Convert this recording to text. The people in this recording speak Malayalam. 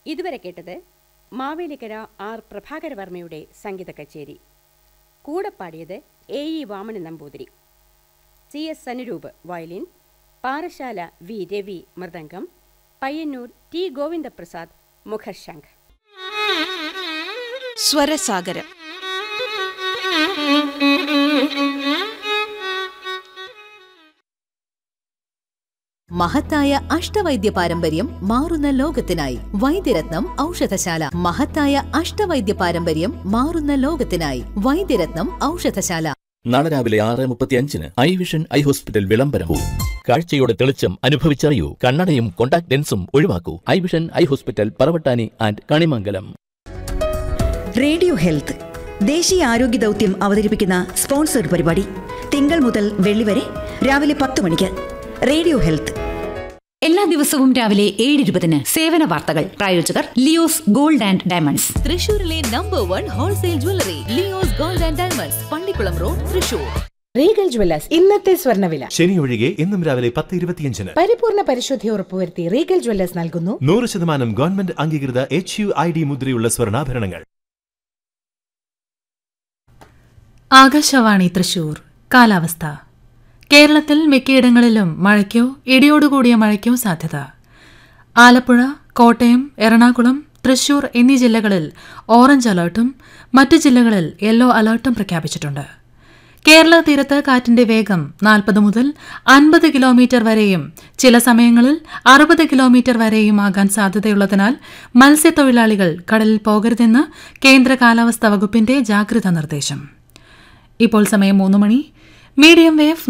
ഇതുവരെ കേട്ടത് മാവേലിക്കര ആർ പ്രഭാകരവർമ്മയുടെ സംഗീത കച്ചേരി കൂടെ പാടിയത് A E Vamana Namboothiri C S Sanuroop violin Parassala V Ravi mridangam Payyanur T Govindaprasad മുഖർശംഖ് സ്വരസാഗരം മഹത്തായ അഷ്ടവൈദ്യ പാരമ്പര്യം മാറുന്ന ലോകത്തിനായി വൈദ്യരത്നം ഔഷധശാല മഹത്തായ അഷ്ടവൈദ്യ പാരമ്പര്യം മാറുന്ന ലോകത്തിനായി വൈദ്യരത്നം ഔഷധശാല നാളെ രാവിലെ ആറ് മുപ്പത്തി അഞ്ചിന് ഐ വിഷൻ ഐ ഹോസ്പിറ്റൽ വിളംബരവും കാഴ്ചയുടെ തെളിച്ചം അനുഭവിച്ചറിയൂ കണ്ണടയും കോണ്ടാക്ട് ലെൻസും ഒഴിവാക്കൂ eye vision eye hospital Paravattani and Kanimangalam radio health ദേശീയ ആരോഗ്യ ദൗത്യം അവതരിപ്പിക്കുന്ന സ്പോൺസർഡ് പരിപാടി തിങ്കൾ മുതൽ വെള്ളി വരെ രാവിലെ പത്ത് മണിക്ക് റേഡിയോ ഹെൽത്ത് എല്ലാ ദിവസവും രാവിലെ ഏഴ് ഇരുപതിന് സേവന വാർത്തകൾ പ്രായോജകർ ലിയോസ് ഗോൾഡ് ആൻഡ് ഡയമണ്ട്സ് തൃശൂരിലെ number one wholesale jewellery Leo's gold and diamonds Pallikulam road Thrissur Regal jewellers ഇന്നത്തെ സ്വർണ്ണവില ശനി ഒഴികെ ഇന്നും രാവിലെ പത്ത് ഇരുപത്തിയഞ്ചിന് പരിപൂർണ പരിശുദ്ധി ഉറപ്പുവരുത്തി റീഗൽ ജ്വല്ലേഴ്സ് നൽകുന്നു നൂറ് ശതമാനം ഗവൺമെന്റ് അംഗീകൃത എച്ച് യു ഐ ഡി മുദ്രയുള്ള സ്വർണ്ണാഭരണങ്ങൾ ആകാശവാണി തൃശൂർ കാലാവസ്ഥ കേരളത്തിൽ മിക്കയിടങ്ങളിലും മഴയ്ക്കോ ഇടിയോടുകൂടിയ മഴയ്ക്കോ സാധ്യത ആലപ്പുഴ കോട്ടയം എറണാകുളം തൃശൂർ എന്നീ ജില്ലകളിൽ ഓറഞ്ച് അലർട്ടും മറ്റ് ജില്ലകളിൽ യെല്ലോ അലർട്ടും പ്രഖ്യാപിച്ചിട്ടുണ്ട് കേരള തീരത്ത് കാറ്റിന്റെ വേഗം നാൽപ്പത് മുതൽ അൻപത് കിലോമീറ്റർ വരെയും ചില സമയങ്ങളിൽ അറുപത് കിലോമീറ്റർ വരെയും ആകാൻ സാധ്യതയുള്ളതിനാൽ മത്സ്യത്തൊഴിലാളികൾ കടലിൽ പോകരുതെന്ന് കേന്ദ്ര കാലാവസ്ഥാ വകുപ്പിന്റെ ജാഗ്രതാ നിർദ്ദേശം ഇപ്പോൾ സമയം മൂന്ന് മണി മീഡിയം വേവ്